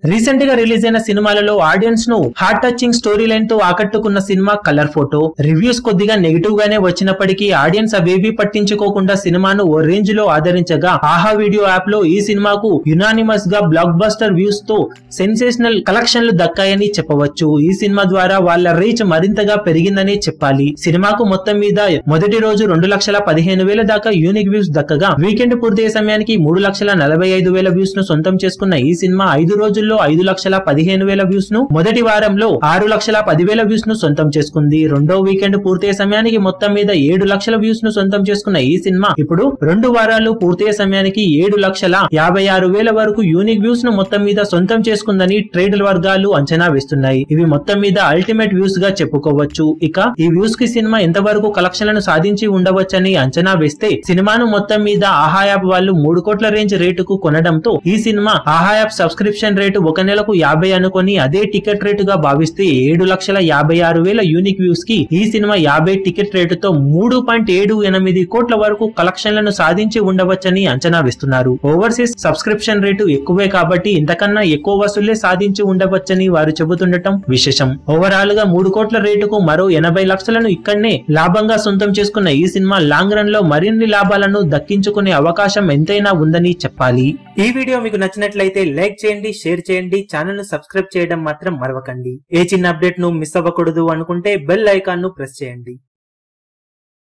recent గా release అయిన సినిమాలలో ఆడియన్స్ ను హార్ట్ టచింగ్ స్టోరీ లైన్ తో ఆకట్టుకున్న సినిమా కలర్ ఫోటో రివ్యూస్ కొద్దిగా నెగిటివ్ గానే వచ్చినప్పటికీ ఆడియన్స్ అవేవి పట్టించుకోకుండా సినిమాను ఓ రేంజ్ లో ఆదరించగా ఆహా వీడియో యాప్ లో ఈ సినిమాకు యునానిమస్ గా బ్లాక్ బస్టర్ వ్యూస్ తో సెన్సేషనల్ కలెక్షన్లు దక్కాయని చెప్పవచ్చు ఈ సినిమా ద్వారా వాళ్ళ రీచ్ మరింతగా పెరిగిందని చెప్పాలి సినిమాకు మొత్తం మీద మొదటి రోజు రెండు లక్షల పదిహేను వేల దాకా యూనిక్ వ్యూస్ దక్కగా వీకెండ్ పూర్తయ్యే సమయానికి మూడు లక్షల నలభై ఐదు వేల వ్యూస్ ను సొంతం చేసుకున్న ఈ సినిమా ఐదు రోజుల్లో ఐదు లక్షల పదిహేను వేల వ్యూస్ ను మొదటి వారంలో ఆరు లక్షల పదివేల వ్యూస్ ను సొంతం చేసుకుంది రెండో వీకెండ్ పూర్తయ్యే సమయానికి మొత్తం మీద ఏడు లక్షల వ్యూస్ ను సొంతం చేసుకున్న ఈ సినిమా ఇప్పుడు రెండు వారాలు పూర్తయ్యే సమయానికి ఏడు లక్షల యాభై ఆరు వేల వరకు యూనిక్ వ్యూస్ ను మొత్తం మీద సొంతం చేసుకుందని ట్రేడ్ వర్గాలు అంచనా వేస్తున్నాయి ఇవి మొత్తం మీద అల్టిమేట్ వ్యూస్ గా చెప్పుకోవచ్చు ఇక ఈ వ్యూస్ కి సినిమా ఎంతవరకు కలెక్షన్లను సాధించి ఉండవచ్చని అంచనా వేస్తే సినిమాను మొత్తం మీద ఆహా యాప్ వాళ్ళు మూడు కోట్ల రేంజ్ రేటుకు కొనడంతో ఈ సినిమా ఆహా యాప్ సబ్స్క్రిప్షన్ రేటు ఒక నెలకు యాభై అనుకొని అదే టికెట్ రేటుగా భావిస్తే ఏడు లక్షల యాభై ఆరు వేల యూనిక్ వ్యూస్ కి ఈ సినిమా యాభై టికెట్ రేటుతో మూడు పాయింట్ ఏడు ఎనిమిది కోట్ల వరకు కలెక్షన్లను సాధించి ఉండవచ్చని అంచనా వేస్తున్నారు ఓవర్సీస్ సబ్స్క్రిప్షన్ రేటు ఎక్కువే కాబట్టి ఇంతకన్నా ఎక్కువ వసూళ్లే సాధించి ఉండవచ్చని వారు చెబుతుండటం విశేషం ఓవరాల్ గా మూడు కోట్ల రేటుకు మరో ఎనభై లక్షలను ఇక్కడనే లాభంగా సొంతం చేసుకున్న ఈ సినిమా లాంగ్ రన్ లో మరిన్ని లాభాలను దక్కించుకునే అవకాశం ఎంతైనా ఉందని చెప్పాలి ఈ వీడియో మీకు నచ్చినట్లయితే లైక్ చేయండి షేర్ చేయండి ఛానల్ ను సబ్స్క్రైబ్ చేయడం మాత్రం మరవకండి ఏ చిన్న అప్డేట్ ను మిస్ అవ్వకూడదు అనుకుంటే బెల్ ఐకాన్ ను ప్రెస్ చేయండి